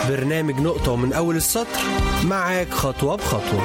برنامج نقطة ومن أول السطر معاك خطوة بخطوة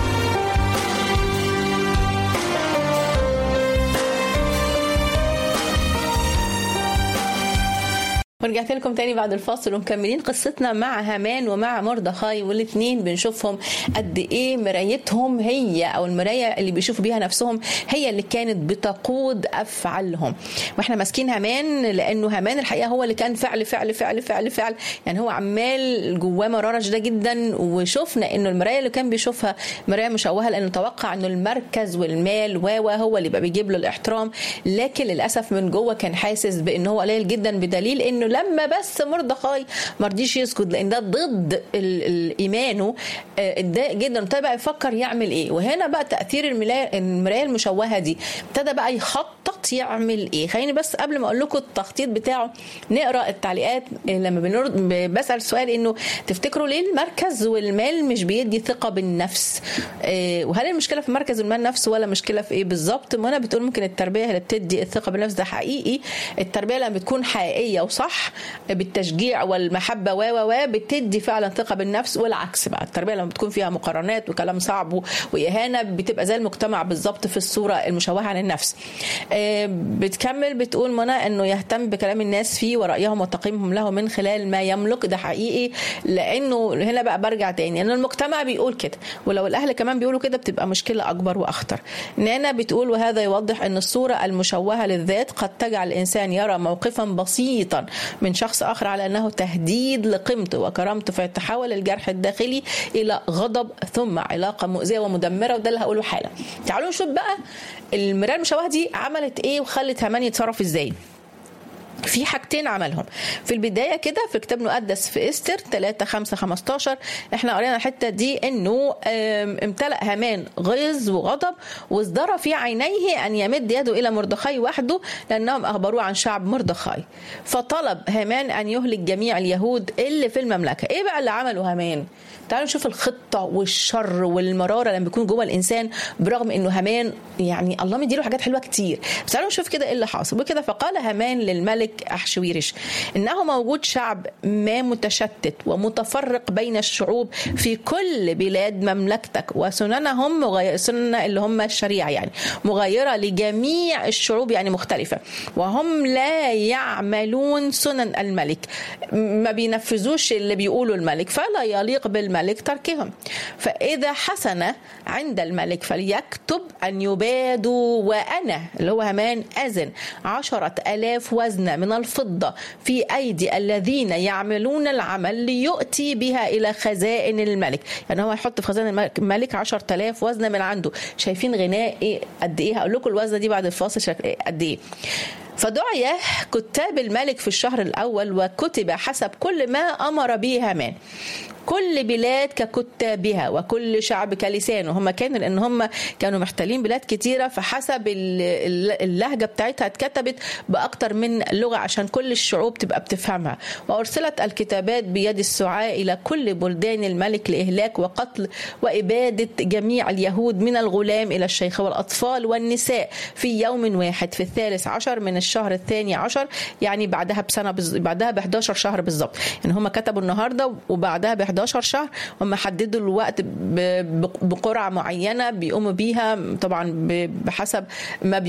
ورجعت لكم تاني بعد الفاصل ومكملين قصتنا مع هامان ومع مردخاي والاثنين بنشوفهم قد ايه مرايتهم هي او المرايه اللي بيشوفوا بيها نفسهم هي اللي كانت بتقود افعالهم واحنا ماسكين هامان لانه هامان الحقيقه هو اللي كان فعل فعل فعل فعل فعل يعني هو عمال جواه مراره شديده جدا وشفنا انه المرايه اللي كان بيشوفها مرايه مشوهه لانه توقع انه المركز والمال و هو اللي بقى بيجيب له الاحترام لكن للاسف من جوه كان حاسس بان هو قليل جدا بدليل انه لما بس مردخاي ما رضيش يسكت لان ده ضد ايمانه اتضايق جدا ابتدى بقى يفكر يعمل ايه وهنا بقى تاثير المرايه المشوهه دي ابتدى بقى يخطط يعمل ايه خليني بس قبل ما اقول لكم التخطيط بتاعه نقرا التعليقات لما بنرد بسال سؤال انه تفتكروا ليه المركز والمال مش بيدي ثقه بالنفس وهل المشكله في المركز والمال نفسه ولا مشكله في ايه بالظبط منى بتقول ممكن التربيه اللي بتدي الثقه بالنفس ده حقيقي التربيه لما بتكون حقيقيه وصح بالتشجيع والمحبه و و بتدي فعلا ثقه بالنفس والعكس بقى التربيه لما بتكون فيها مقارنات وكلام صعب واهانه بتبقى زي المجتمع بالظبط في الصوره المشوهه عن النفس بتكمل بتقول منى انه يهتم بكلام الناس فيه ورايهم وتقييمهم له من خلال ما يملك ده حقيقي لانه هنا بقى برجع تاني ان المجتمع بيقول كده ولو الاهل كمان بيقولوا كده بتبقى مشكله اكبر واخطر نانا بتقول وهذا يوضح ان الصوره المشوهه للذات قد تجعل الانسان يرى موقفا بسيطا من شخص اخر على انه تهديد لقيمته وكرامته فيتحول الجرح الداخلي الى غضب ثم علاقه مؤذيه ومدمره وده اللي هقوله حالا تعالوا نشوف بقى المرايه المشوهه دي عملت ايه وخلت هامان يتصرف ازاي في حاجتين عملهم في البدايه كده في كتاب مقدس في استر 3 5 15 احنا قرينا الحته دي انه امتلأ هامان غيظ وغضب وازدرى في عينيه ان يمد يده الى مردخاي وحده لانهم اخبروه عن شعب مردخاي فطلب هامان ان يهلك جميع اليهود اللي في المملكه ايه بقى اللي عمله هامان تعالوا نشوف الخطه والشر والمراره لما بيكون جوه الانسان برغم انه هامان يعني الله مديله حاجات حلوه كتير بس تعالوا نشوف كده ايه اللي حاصل وكده فقال هامان للملك أحشويرش إنه موجود شعب ما متشتت ومتفرق بين الشعوب في كل بلاد مملكتك وسننهم مغير سنن اللي هم الشريعة يعني مغايرة لجميع الشعوب يعني مختلفة وهم لا يعملون سنن الملك ما بينفذوش اللي بيقوله الملك فلا يليق بالملك تركهم فإذا حسن عند الملك فليكتب أن يبادوا وأنا اللي هو همان أذن عشرة ألاف وزن من الفضة في أيدي الذين يعملون العمل ليؤتي بها إلى خزائن الملك يعني هو يحط في خزائن الملك عشر تلاف وزن من عنده شايفين غناء إيه قد إيه هقول لكم الوزنة دي بعد الفاصل شكل قد إيه فدعي كتاب الملك في الشهر الأول وكتب حسب كل ما أمر به هامان كل بلاد ككتابها وكل شعب كلسانه هم كانوا لان هم كانوا محتلين بلاد كتيره فحسب اللهجه بتاعتها اتكتبت باكتر من لغه عشان كل الشعوب تبقى بتفهمها وارسلت الكتابات بيد السعاء الى كل بلدان الملك لاهلاك وقتل واباده جميع اليهود من الغلام الى الشيخ والاطفال والنساء في يوم واحد في الثالث عشر من الشهر الثاني عشر يعني بعدها بسنه بز... بعدها ب 11 شهر بالظبط يعني هم كتبوا النهارده وبعدها ب 11 شهر هم حددوا الوقت بقرعه معينه بيقوموا بيها طبعا بحسب ما